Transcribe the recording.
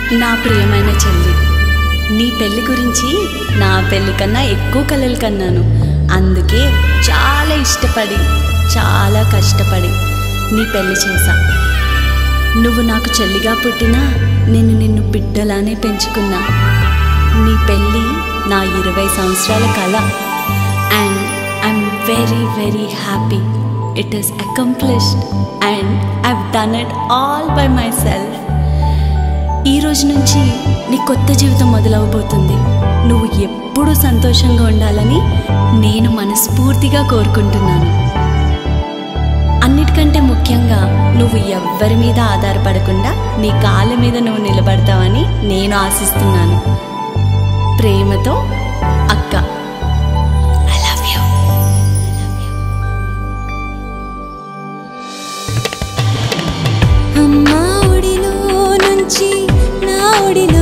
నా ప్రియమైన చెల్లి నీ పెళ్లి గురించి నా పెళ్లి కన్నా ఎక్కువ కలలు కన్నాను అందుకే చాలా ఇష్టపడి చాలా కష్టపడి నీ పెళ్లి చేశా నువ్వు నాకు చెల్లిగా పుట్టినా నేను నిన్ను బిడ్డలానే పెంచుకున్నా నీ పెళ్ళి నా ఇరవై సంవత్సరాల కళ and I'm very very happy it is accomplished and I've done it all by myself ఈ రోజు నుంచి నీ కొత్త జీవితం మొదలవబోతుంది నువ్వు ఎప్పుడూ సంతోషంగా ఉండాలని నేను మనస్ఫూర్తిగా కోరుకుంటున్నాను అన్నిటికంటే ముఖ్యంగా నువ్వు ఎవ్వరి మీద ఆధారపడకుండా నీ కాళ్ళ మీద నువ్వు నిలబడతావని నేను ఆశిస్తున్నాను ప్రేమతో అక్క ఐ లవ్ యూ అమ్మా ఒడిలో నుంచి నా ఒడిలో